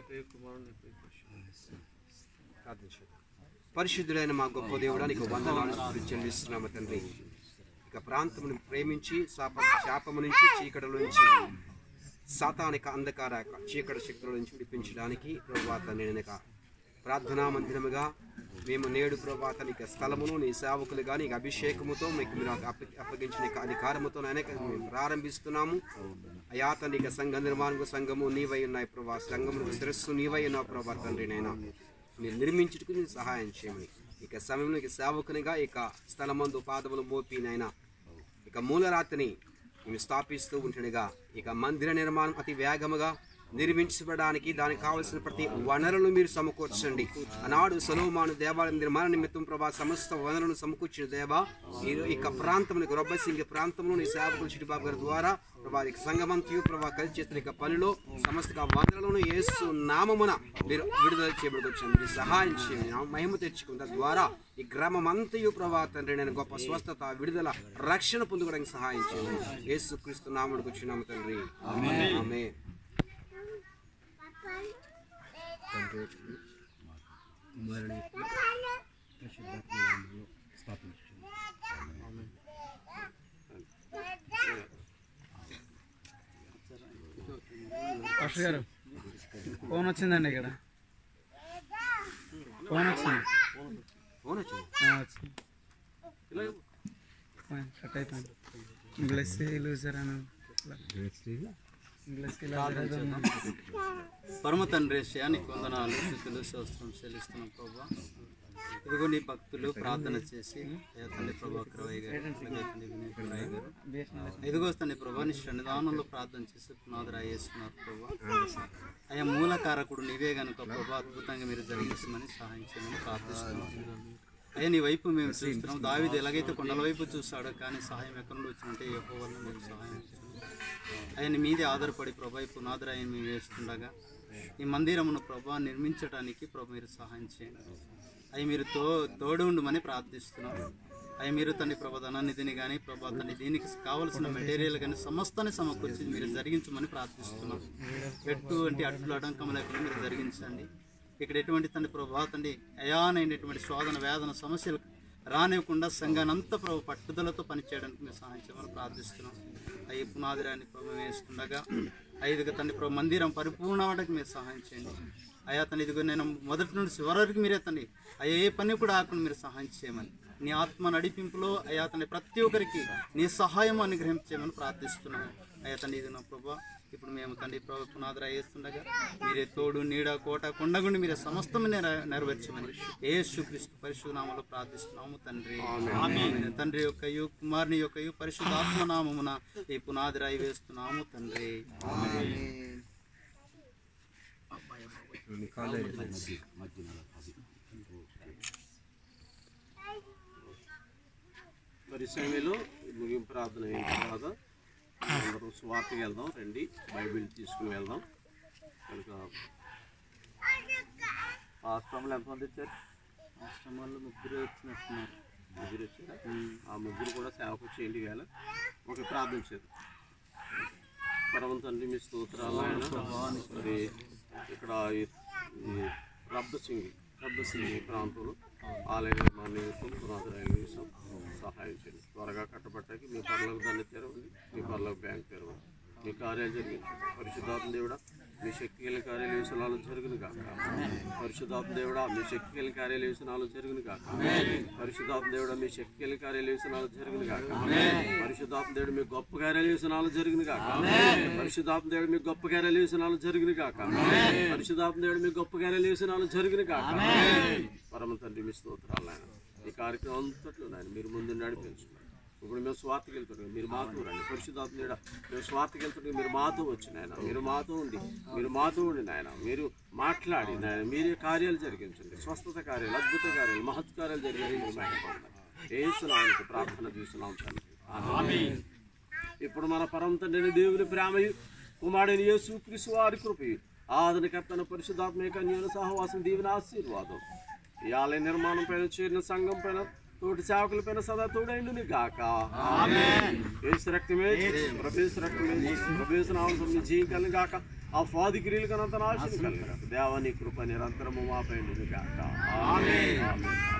ప్రియ కుమారుని ప్రియ పశువు ప్రార్థించండి పరిశుద్ధుడైన మా గొప్ప దేవుడా నీకు వందనాలు స్తుతులు చెల్లిస్తున్నాము తండ్రి ఇక ప్రాంతమును ప్రేమించి శాప శాపము నుంచి చీకటి నుంచి సాతానిక అంధకార చీకటి శక్తుల నుంచి విడిపించడానికి ప్రభాత నేను ప్రార్థనా మందిరముగా మేము నేడు ప్రభాత నీకు స్థలమును నీ సేవకులుగా నీకు అభిషేకముతో మీకు మీరు అప్ప- అప్పగించిన నీకు అధికారముతో అనేక మేము ప్రారంభిస్తున్నాము అయా తనిక సంఘ నిర్మాణకు సంఘము నీవై ఉన్నాయి ప్రభా సంఘములకు శిరస్సు నీవై ఉన్నావు ప్రభా తండ్రి నైనా మీరు నిర్మించుటకు నేను సహాయం చేయమని ఇక సమయంలో ఇక సేవకునిగా ఇక స్థలమందు పాదములు మోపినైనా ఇక మూలరాతిని మేము స్థాపిస్తూ ఉంటుండగా ఇక మందిర నిర్మాణం అతి వేగముగా నిర్మించబడడానికి దానికి కావలసిన ప్రతి వనరులను మీరు సమకూర్చండి ఆనాడు సలోమాను దేవాలయం నిర్మాణ నిమిత్తం ప్రభా సమస్త వనరులను సమకూర్చిన దేవా మీరు ఇక ప్రాంతమునికి రొబ్బసింగి ప్రాంతంలో నీ సేవకులు చిటిబాబు గారి ద్వారా ప్రభా ఇక సంగమంతయు ప్రభా కలిసి చేస్తున్న ఇక పనిలో సమస్త వనరులను యేసు నామమున మీరు విడుదల చేయబడుకొచ్చాను మీరు సహాయం చేయండి నా మహిమ తెచ్చుకున్న ద్వారా ఈ గ్రామం అంతయు ప్రభా తండ్రి నేను గొప్ప స్వస్థత విడుదల రక్షణ పొందుకోవడానికి సహాయం చేయండి యేసు క్రీస్తు నామడికి వచ్చినాము తండ్రి ఆమె తండ్రి కుమారుని పరిశుద్ధాత్మ నామములో స్థాపించుచున్నాను పాస్టర్ గారు ఫోన్ వచ్చిందండి ఇక్కడ ఫోన్ వచ్చింది ఫోన్ వచ్చింది ఆ, వచ్చింది ఫోన్ కట్ అయిపోయింది ఇంగ్లీష్ లూజర్ అని ఇంగ్లీష్కి పరమ తండ్రి శ్యానికి వందనాలు స్థుతులు శాస్త్రం చెల్లిస్తున్నాం ప్రభా ఇదిగో నీ భక్తులు ప్రార్థన చేసి అయ్యా తండ్రి ప్రభా క్రవయ్య గారు అలాగే తండ్రి వినయ్ క్రవయ్య గారు ఇదిగో తండ్రి ప్రభా నీ సన్నిధానంలో ప్రార్థన చేసి పునాదురా వేస్తున్నారు ప్రభా అయ్యా మూలకారకుడు నీవే గనుక ప్రభా అద్భుతంగా మీరు జరిగించమని సహాయం చేయమని ప్రార్థిస్తున్నాం అయ్యా నీ వైపు మేము చూస్తున్నాం దావిది ఎలాగైతే కొండల వైపు చూస్తాడో కానీ సహాయం ఎక్కడి నుండి వచ్చినంటే ఎక్కువ వల్ల మీరు సహాయం చేయండి ఆయన మీదే ఆధారపడి ప్రభా ఈ పునాదురాయి మేము వేస్తుండగా ఈ మందిరమును ప్రభా నిర్మించడానికి ప్రభు మీరు సహాయం చేయండి అవి మీరు తో తోడు ఉండమని ప్రార్థిస్తున్నాం అవి మీరు తండ్రి ప్రభా ధనానిధిని కానీ ప్రభా తండ్రి దీనికి కావలసిన మెటీరియల్ కానీ సమస్తాన్ని సమకూర్చి మీరు జరిగించమని ప్రార్థిస్తున్నాం ఎటువంటి అడ్డులు ఆటంకం లేకుండా మీరు జరిగించండి ఇక్కడ ఎటువంటి తండ్రి ప్రభా తండ్రి అయానైనటువంటి శోధన వేదన సమస్యలు రానివ్వకుండా సంఘానంతా ప్రభు పట్టుదలతో పనిచేయడానికి మేము సహాయం చేయమని ప్రార్థిస్తున్నాం అయ్యి పునాదిరాన్ని ప్రభు వేస్తుండగా ఐదుగా తండ్రి ప్రభు మందిరం పరిపూర్ణ అవడానికి మీరు సహాయం చేయండి అయ్యా తను ఇదిగో నేను మొదటి నుండి చివరి వరకు మీరే తండ్రి అయ్యా ఏ పని కూడా ఆకుండా మీరు సహాయం చేయమని నీ ఆత్మ నడిపింపులో అయ్యా తండ్రి ప్రతి ఒక్కరికి నీ సహాయం అనుగ్రహించేయమని ప్రార్థిస్తున్నాను అయ్యా తండ్రి ఇది నా ప్రభా ఇప్పుడు మేము తండ్రి ప్రభు పునాదిరా వేస్తుండగా మీరే తోడు నీడ కోట కొండగుండి మీరే సమస్తం నెర- నెరవేర్చమని యేసు క్రీస్తు పరిశునామలో ప్రార్థిస్తున్నాము తండ్రి ఆమేన్. తండ్రి యొక్కయు కుమారుని యొక్కయు పరిశుద్ధాత్మ నామమున ఈ పునాదిరాయి వేస్తున్నాము తండ్రి మరి సమయంలో ముగింపు ప్రార్థన అయిన తర్వాత అందరూ స్వార్థకి వెళ్దాం రండి బైబిల్ తీసుకుని వెళ్దాం కనుక ఆశ్రమంలో ఎంతమంది వచ్చారు ఆశ్రమాల్లో ముగ్గురు వచ్చినట్టున్నారు ముగ్గురు వచ్చారా ఆ ముగ్గురు కూడా సేవకు చేయండి వేళ ఒక ప్రార్థన చేద్దాం పరమ తండ్రి మీ స్తోత్రాలు ఆయన మరి ఇక్కడ ఈ- ఈ రబ్బ సింగి రబ్బ సింగి ప్రాంతంలో ఆలయ నిర్మాణ నిమిత్తం పునాదురాయ నిమిషం సహాయం చేయండి త్వరగా కట్టబట్టకి మీ పర్లకు దాన్ని తెరవండి మీ పర్లకు బ్యాంక్ తెరవండి మీ కార్యాలు జరిగించండి పరిశుద్ధాత్మ దేవుడా మీ శక్తి కలిగిన కార్యాలు విషయాలు జరుగును కాక పరిశుద్ధాత్మ దేవుడా మీ శక్తి కలిగిన కార్యాలు విషయాలు జరుగును కాక పరిశుద్ధాత్మ దేవుడా మీ శక్తి కలిగిన కార్యాలు విషయాలు జరుగును కాక పరిశుద్ధాత్మ దేవుడు మీ గొప్ప కార్యాలు విషయాలు జరుగును కాక పరిశుద్ధాత్మ దేవుడు మీ గొప్ప కార్యాలు విషయాలు జరుగును కాక పరిశుద్ధాత్మ దేవుడు మీ గొప్ప కార్యాలు విషయాలు జరుగును కాక పరమ తండ్రి మీ స్తోత్రాలు ఆయన ఈ కార్యక్రమం అంతట్లో నాయన మీరు ముందు నడిపించున్నారు ఇప్పుడు మేము స్వార్థకి వెళ్తున్నాం మీరు మాతో రండి పరిశుద్ధాత్మ దేవుడా, మేము స్వార్థకి వెళ్తుంటే మీరు మాతో వచ్చి నాయన మీరు మాతో ఉండి మీరు మాతో ఉండి నాయన మీరు మాట్లాడి నాయన మీరే కార్యాలు జరిగించండి స్వస్థత కార్యాలు అద్భుత కార్యాలు మహత్ కార్యాలు జరిగాయి మీరు మహిమపడండి ఏసునానికి ప్రార్థన చేస్తున్నాం తండ్రి ఆమేన్. ఇప్పుడు మన పరమ తండ్రిని దేవుని ప్రేమయు కుమారుని యేసు క్రీస్తు వారి కృపయు ఆదరణకర్తన పరిశుద్ధాత్మక న్యూన సహవాసం దీవెన ఆశీర్వాదం ఈ ఆలయ నిర్మాణం పైన చేరిన సంఘం పైన తోటి సేవకుల పైన సదా తోడైండును గాక యేసు రక్తమే ప్రభేసు రక్తమే ప్రభేసు నామం జీవం కలిగి గాక ఆ ఫాది క్రియలు కనంత నాశనం కలిగి గాక దేవాని కృప నిరంతరము మా పైన గాక ఆమేన్ ఆమేన్